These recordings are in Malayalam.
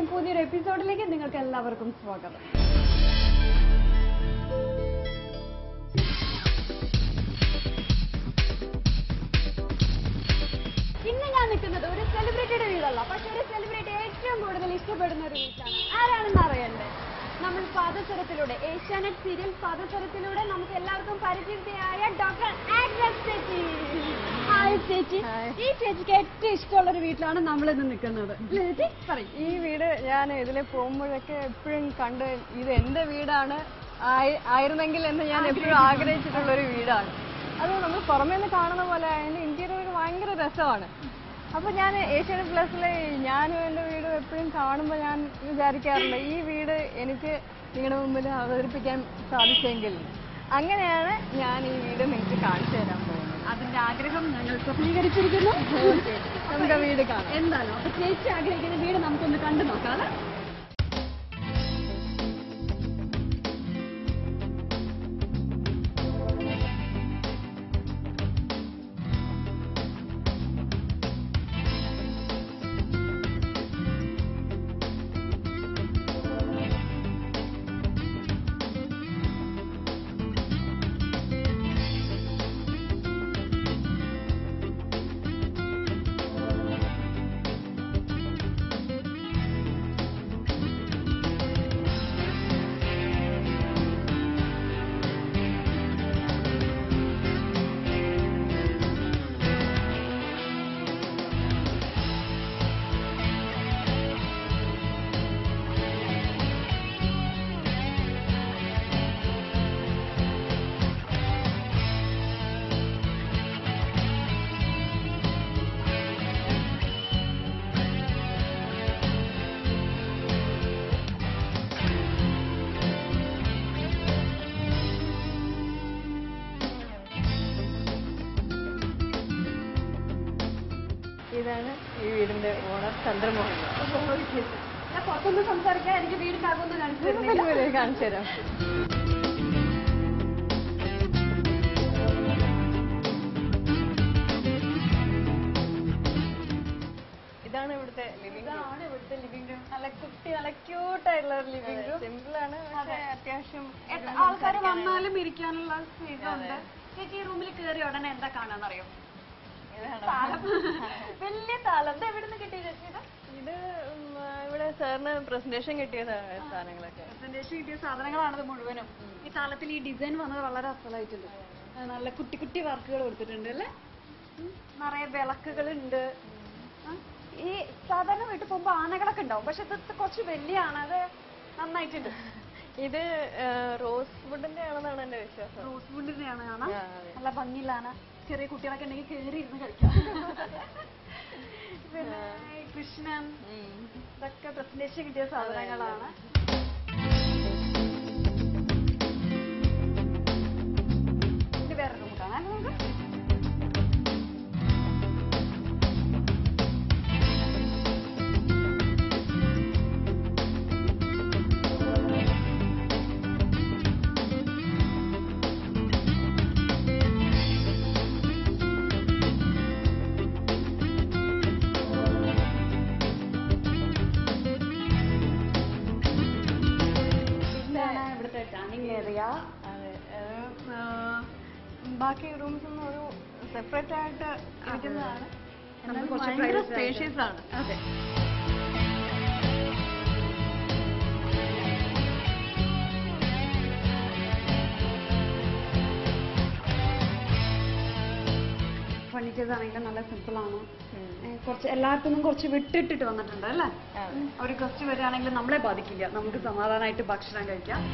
ചാനലിന്റെയും പുതിയൊരു എപ്പിസോഡിലേക്ക് നിങ്ങൾക്ക് എല്ലാവർക്കും സ്വാഗതം ഇന്ന് ഞാൻ നിൽക്കുന്നത് ഒരു സെലിബ്രിറ്റിയുടെ വീടല്ല പക്ഷെ ഒരു സെലിബ്രിറ്റി ഏറ്റവും കൂടുതൽ ഇഷ്ടപ്പെടുന്ന ഒരു വീട്ടിലാണ് ആരാണെന്ന് അറിയണ്ടേ നമ്മൾ പാദസരത്തിലൂടെ ഏഷ്യാനെറ്റ് സീരിയൽ പാദസരത്തിലൂടെ നമുക്ക് എല്ലാവർക്കും പരിചിതയായ ഡോക്ടർ ആഗ്നസ് ചേച്ചി ഹായ് ചേച്ചി ഈ ചേച്ചിക്ക് ഏറ്റവും ഇഷ്ടമുള്ള ഒരു വീട്ടിലാണ് നമ്മൾ ഇന്ന് നിൽക്കുന്നത് അല്ലേ ചേച്ചി പറയും ഈ വീട് ഞാൻ ഇതിൽ പോകുമ്പോഴൊക്കെ എപ്പോഴും കണ്ട് ഇത് എന്റെ വീടാണ് ആയി- ആയിരുന്നെങ്കിൽ എന്ന് ഞാൻ എപ്പോഴും ആഗ്രഹിച്ചിട്ടുള്ള ഒരു വീടാണ് അത് നമ്മൾ പുറമേ നിന്ന് കാണുന്ന പോലെ അതിന്റെ ഇന്റീരിയർ ഭയങ്കര രസമാണ് അപ്പൊ ഞാൻ ഏഷ്യാനെറ്റ് പ്ലസിലെ ഞാനും എന്റെ വീടും എപ്പോഴും കാണുമ്പോൾ ഞാൻ വിചാരിക്കാറുണ്ട് ഈ വീട് എനിക്ക് നിങ്ങളുടെ മുമ്പിൽ അവതരിപ്പിക്കാൻ സാധിച്ചെങ്കിൽ അങ്ങനെയാണ് ഞാൻ ഈ വീട് നിങ്ങൾക്ക് കാണിച്ചു തരാൻ പോകുന്നത് അതിന്റെ ആഗ്രഹം ഞങ്ങൾ സഫലീകരിച്ചിരിക്കുന്നു നമുക്ക് ആ വീട് കാണാം എന്താണോ അപ്പൊ ചേച്ചി ആഗ്രഹിക്കുന്ന വീട് നമുക്കൊന്ന് കണ്ടു നോക്കാം അല്ലേ? ഇതാണ് ഈ വീടിന്റെ ഓണർ ചന്ദ്രമോഹൻ ഞാൻ പുറത്തൊന്ന് സംസാരിക്കാൻ എനിക്ക് വീടിനകത്തൊന്ന് കാണിച്ചു തരുന്നില്ല കാണിച്ചു തരാം ഇതാണ് ഇവിടുത്തെ ലിവിംഗ് ഇതാണ് ഇവിടുത്തെ ലിവിംഗ് റൂം നല്ല കുട്ടി നല്ല ക്യൂട്ട് ആയിട്ടുള്ള ഒരു ലിവിംഗ് റൂം സിമ്പിൾ ആണ് പക്ഷേ അത്യാവശ്യം ആൾക്കാർ വന്നാലും ഇരിക്കാനുള്ള സ്പേസ് ഉണ്ട് ചേച്ചി ഈ റൂമിൽ കയറി ഉടനെ എന്താ കാണാന്നറിയോ ഇതാണ് താലം വലിയ താലം ഇത് എവിടെ നിന്ന് കിട്ടിയ ചേച്ചി ഇത് ഇത് ഉം, ആ, ഇവിടെ സാറിന് പ്രസന്റേഷൻ കിട്ടിയ സാ- സാധനങ്ങളൊക്കെ പ്രസന്റേഷൻ കിട്ടിയ സാധനങ്ങളാണിത് മുഴുവനും ഈ താളത്തിൽ ഈ ഡിസൈൻ വന്നത് വളരെ അസലായിട്ടുണ്ട് ആ, നല്ല കുട്ടി കുട്ടി വർക്കുകൾ കൊടുത്തിട്ടുണ്ട് അല്ലേ ഉം. നിറയെ വിളക്കുകളുണ്ട് ആ, ഈ സാധാരണ വീട്ടിൽ പോകുമ്പോ ആനകളൊക്കെ ഉണ്ടാവും പക്ഷെ ഇത് കുറച്ച് വലിയ ആന അത് നന്നായിട്ടുണ്ട് ഇത് ആ, റോസ് വുഡിന്റെ ആണെന്നാണ് എന്റെ വിശ്വാസം റോസ് വുഡിന്റെയാണ് ആന ആ, അതെ. നല്ല ഭംഗിയുള്ള ആന ചെറിയ കുട്ടികളൊക്കെ ഉണ്ടെങ്കിൽ കയറി ഇരുന്ന് കളിക്കാം പിന്നെ ഈ കൃഷ്ണൻ ഉം. ഇതൊക്കെ പ്രസന്റേഷൻ കിട്ടിയ സാധനങ്ങളാണ് ഇത് വേറെ റൂം കാണാൻ നമുക്ക് ഇതാണ് ഇവിടുത്തെ ഡൈനിങ് ഏരിയ അതെ അത് ആ, ബാക്കി റൂംസ് ഒന്നും ഒരു സെപ്പറേറ്റ് ആയിട്ട് ഇരിക്കുന്നതാണ് നമ്മൾ എന്നാൽ കുറച്ച് ഭയങ്കര privacy ആയിട്ട്. സ്പേഷ്യസ് ആണ് അതെ ഫർണിച്ചേഴ്സ് ആണെങ്കിലും നല്ല സിമ്പിൾ ആണ് ഏ, കുറച്ച് എല്ലാവർക്കും കുറച്ച് വിട്ടിട്ടിട്ട് വന്നിട്ടുണ്ട് അല്ലേ അതെ. ഒരു ഗസ്റ്റ് വരികയാണെങ്കിൽ നമ്മളെ ബാധിക്കില്ല നമുക്ക് സമാധാനമായിട്ട് ഭക്ഷണം കഴിക്കാം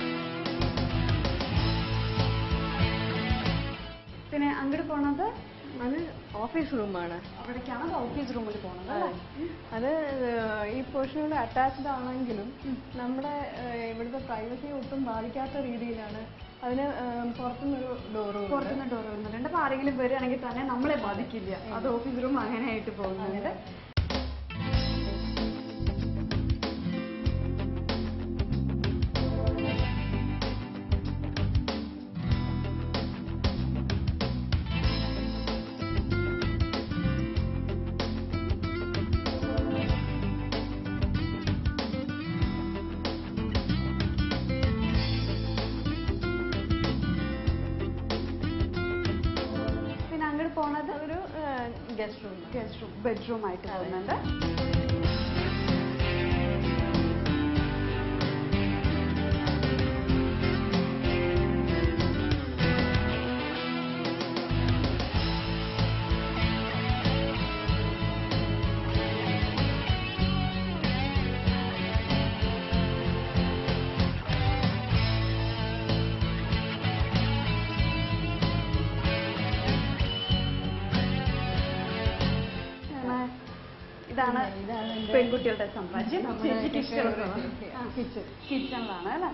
പിന്നെ അങ്ങോട്ട് പോണത് അത് ഓഫീസ് റൂമാണ് അവിടേക്കാണ് ഓഫീസ് റൂമിൽ പോകുന്നത് അല്ലേ അത് ഏഹ്, ഈ പോർഷനോട് അറ്റാച്ച്ഡ് ആണെങ്കിലും നമ്മുടെ ഏഹ്, ഇവിടുത്തെ പ്രൈവസി ഒട്ടും ബാധിക്കാത്ത രീതിയിലാണ് അതിന് ഏഹ്, പുറത്തുനിന്നൊരു ഡോറ് പുറത്തുനിന്ന് ഡോർ വരുന്നുണ്ട് അപ്പൊ ആരെങ്കിലും വരികയാണെങ്കിൽ തന്നെ നമ്മളെ ബാധിക്കില്ല അത് ഓഫീസ് റൂം അങ്ങനെ ആയിട്ട് പോകുന്നുണ്ട് പിന്നെ അങ്ങോട്ട് പോണത് ഒരു guest room guest room bedroom ആയിട്ട് പോകുന്നുണ്ട് ആണ്. ഇതാണ് ഇതാണ് എൻ്റെ പെൺകുട്ടികളുടെ സാമ്രാജ്യം നമ്മുടെ ചേച്ചിക്ക് ഇഷ്ടമുള്ള കിച്ചൺ കിച്ചണിലാണ് അല്ലേ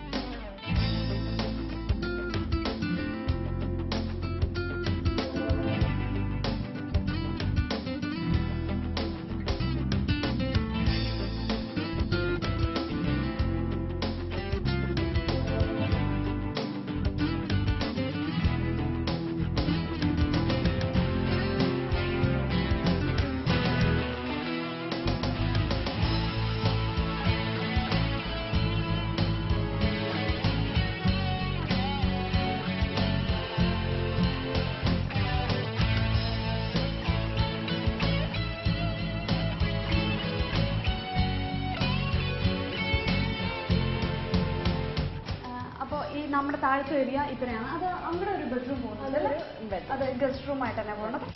അപ്പോൾ ഈ നമ്മുടെ താഴത്തെ ഏരിയ ഇത്രയാണ് അത് അങ്ങനെ ഒരു ബെഡ്റൂം പോകുന്നത് അല്ലേ? അതൊരു bedroom. അത് ഗസ്റ്റ് റൂം ആയിട്ട് തന്നെ പോകുന്നത്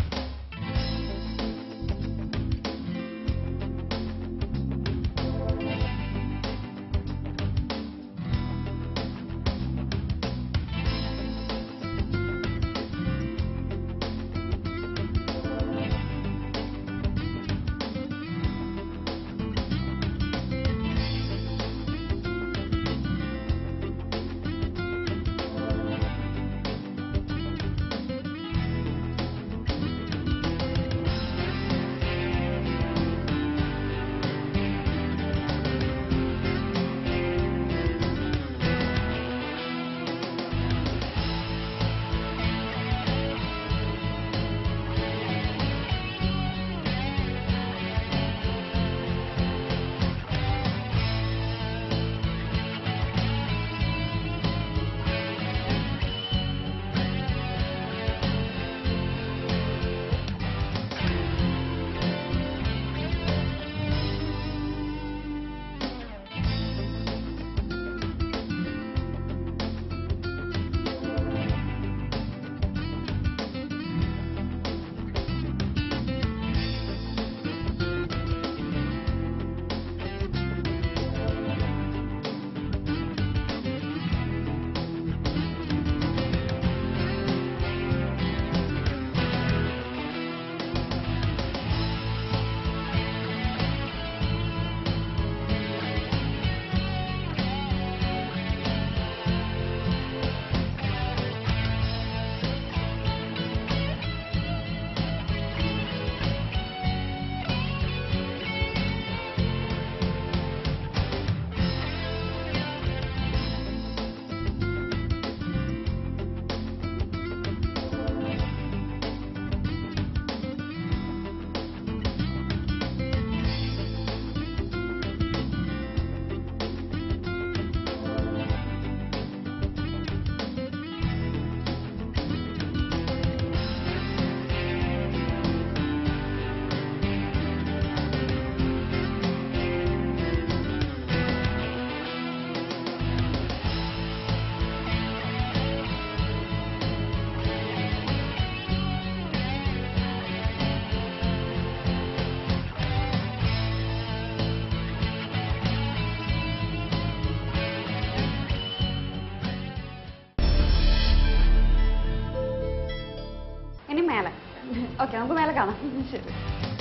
ഓക്കെ നമുക്ക് മേലെ കാണാം ശരി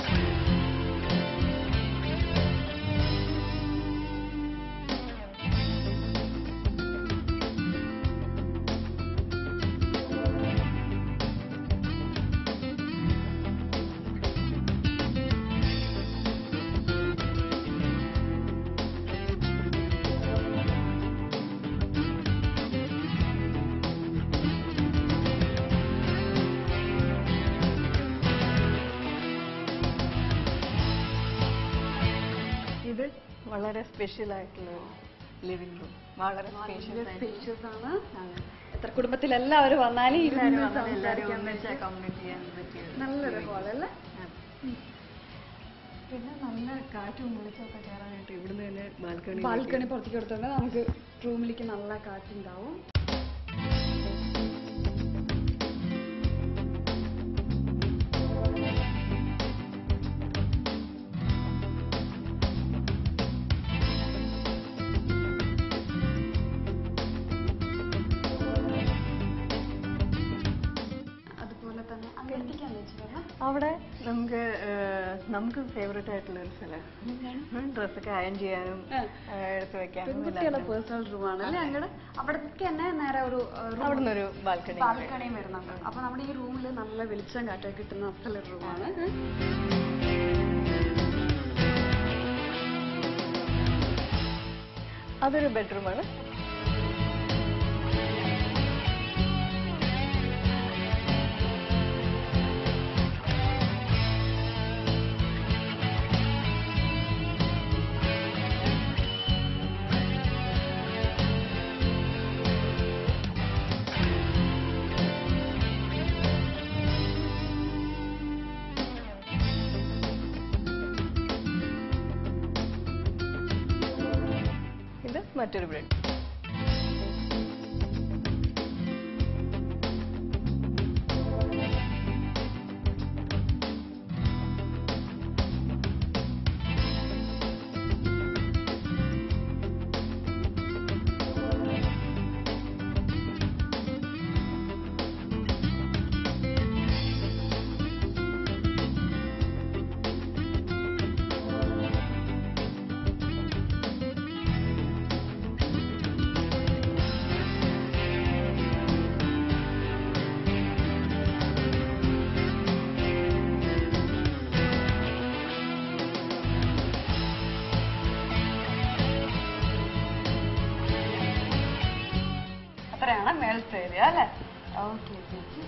ഇത് വളരെ സ്പെഷ്യൽ ആയിട്ടുള്ള ലിവിംഗ് റൂം വളരെ സ്പേഷ്യസ് സ്പേഷ്യസ് ആണ് എത്ര കുടുംബത്തിൽ എല്ലാവരും വന്നാലും ഇരുന്ന് എല്ലാവരും സംസാരിക്കാൻ ഒന്നിച്ച് accommodate ചെയ്യാൻ പറ്റിയ ഒരു നല്ലൊരു living പോലെ അല്ലേ room. പിന്നെ നല്ല കാറ്റും വെളിച്ചമൊക്കെ കയറാനായിട്ട് ഇവിടുന്ന് തന്നെ ബാൽക്കണി ബാൽക്കണി പുറത്തേക്ക് കൊടുത്തോണ്ട് നമുക്ക് റൂമിലേക്ക് നല്ല കാറ്റുണ്ടാവും അതുപോലെ തന്നെ അങ്ങോട്ടേക്കാണ് വെച്ചിട്ടുള്ളത് അവിടെ നമുക്ക് ഏഹ്, നമുക്ക് ഫേവറേറ്റ് ആയിട്ടുള്ള ഒരു സ്ഥലം ഡ്രസ്സൊക്കെ അയൺ ചെയ്യാനും ആ. ഏഹ്, എടുത്ത് വെക്കാനും പെൺകുട്ടികളുടെ പേഴ്സണൽ റൂമാണ് അല്ലേ അങ്ങടെ അവിടേക്ക് തന്നെ നേരെ ഒരു അവിടെ നിന്നൊരു ബാൽക്കണി ബാൽക്കണിയും വരുന്നുണ്ട് അപ്പൊ നമ്മുടെ ഈ റൂമിൽ നല്ല വെളിച്ചം കാറ്റൊക്കെ കിട്ടുന്ന അസ്ഥല റൂമാണ് അതൊരു ബെഡ്റൂമാണ് ഇത് മറ്റൊരു ബെഡ് അത്രയാണ് മേളത്തെ ഏരിയ അല്ലേ ഓക്കെ ചേച്ചി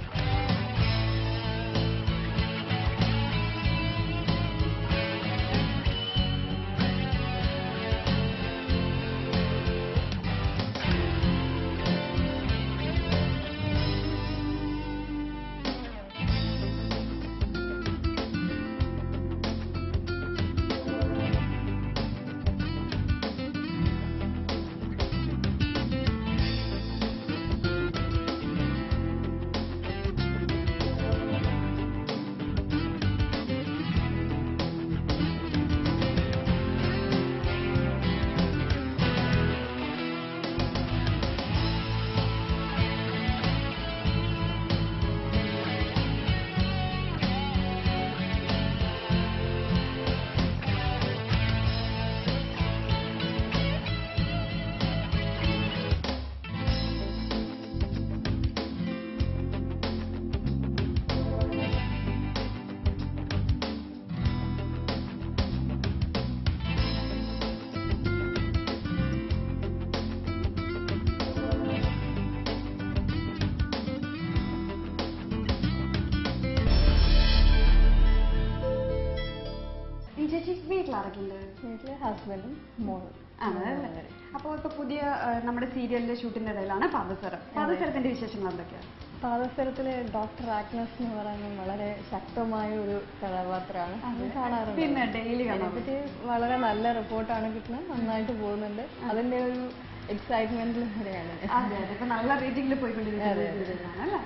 ഈ ചേച്ചി വീട്ടിലിറക്കിണ്ട് വീട്ടില് ഹസ്ബൻഡും മോളും ആണല്ലേ അപ്പോൾ ഇപ്പൊ പുതിയ ആ, നമ്മുടെ സീരിയലിന്റെ ഷൂട്ടിന്റെ ഇടയിലാണ് പാദസരം പാദസരത്തിന്റെ വിശേഷങ്ങൾ എന്തൊക്കെയാണ് പാദസരത്തിലെ ഡോക്ടർ ആഗ്നസ് എന്ന് പറയുന്നത് വളരെ ശക്തമായ ഒരു കഥാപാത്രമാണ് അത് കാണാറുണ്ട് പിന്നെ ഡെയിലി കാണാം അതിനെപ്പറ്റി വളരെ നല്ല റിപ്പോർട്ടാണ് കിട്ടുന്നത് നന്നായിട്ട് പോകുന്നുണ്ട് അതിന്റെ ഒരു എക്സൈറ്റ്മെന്റിൽ വരെയാണ് അതെ അതെ ഇപ്പൊ നല്ല റേറ്റിംഗിൽ പോയിക്കൊണ്ടിരിക്കുന്ന സീരിയലാണ് അല്ലേ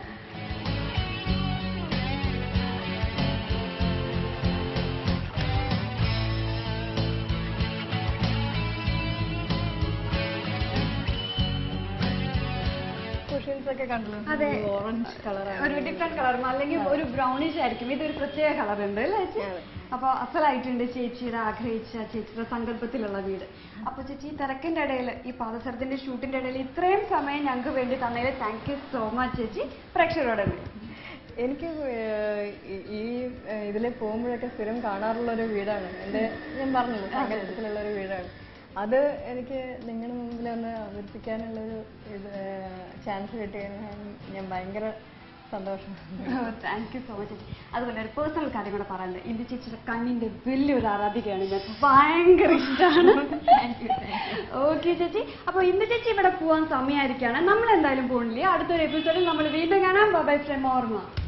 സോഷ്യൽ റീൽസ് ഒക്കെ കണ്ടല്ലോ അതെ. ഓറഞ്ച് കളറാണ് ഒരു ഡിഫറെന്റ് കളർ അല്ലെങ്കിൽ ഒരു ബ്രൗണിഷ് ആയിരിക്കും ഇതൊരു പ്രത്യേക കളർ ഉണ്ട് അല്ലേ ചേച്ചി അതെ. അപ്പൊ അസലായിട്ടുണ്ട് ചേച്ചിയുടെ ആഗ്രഹിച്ച ചേച്ചിയുടെ സങ്കല്പത്തിലുള്ള വീട് അപ്പൊ ചേച്ചി ഈ തിരക്കിന്റെ ഇടയിൽ ഈ പാദസരത്തിന്റെ ഷൂട്ടിന്റെ ഇടയിൽ ഇത്രയും സമയം ഞങ്ങൾക്ക് വേണ്ടി തന്നതിൽ താങ്ക് യു സോ മച്ച് ചേച്ചി പ്രേക്ഷകരോട് എനിക്ക് ഏഹ്, ഈ- ഈ ഏഹ്, ഇതിലെ പോകുമ്പോഴൊക്കെ സ്ഥിരം കാണാറുള്ള ഒരു വീടാണ് എൻ്റെ ഞാൻ പറഞ്ഞല്ലോ സങ്കല്പത്തിലുള്ള ഒരു വീടാണ് അത് എനിക്ക് നിങ്ങളുടെ മുമ്പിൽ ഒന്ന് അവതരിപ്പിക്കാനുള്ളൊരു ഇത് ചാൻസ് കിട്ടിയതിന് ഞാൻ- ഞാൻ ഭയങ്കര സന്തോഷം താങ്ക് യു സോ മച്ച് ചേച്ചി അതുപോലെ ഒരു പേഴ്സണൽ കാര്യം കൂടെ പറയാനുണ്ട് ഇന്ത്യ ചേച്ചിയുടെ കണ്ണിന്റെ വലിയൊരു ആരാധികയാണ് ഞാൻ ഭയങ്കര ഇഷ്ടമാണ് ഓക്കെ ചേച്ചി അപ്പൊ ഇന്ത്യ ചേച്ചി ഇവിടെ പോവാൻ സമയമായിരിക്കാണ് നമ്മൾ എന്തായാലും പോണില്ല അടുത്തൊരു എപ്പിസോഡിൽ നമ്മൾ വീണ്ടും കാണാം ബൈ ഫ്രം ഓർമ്മ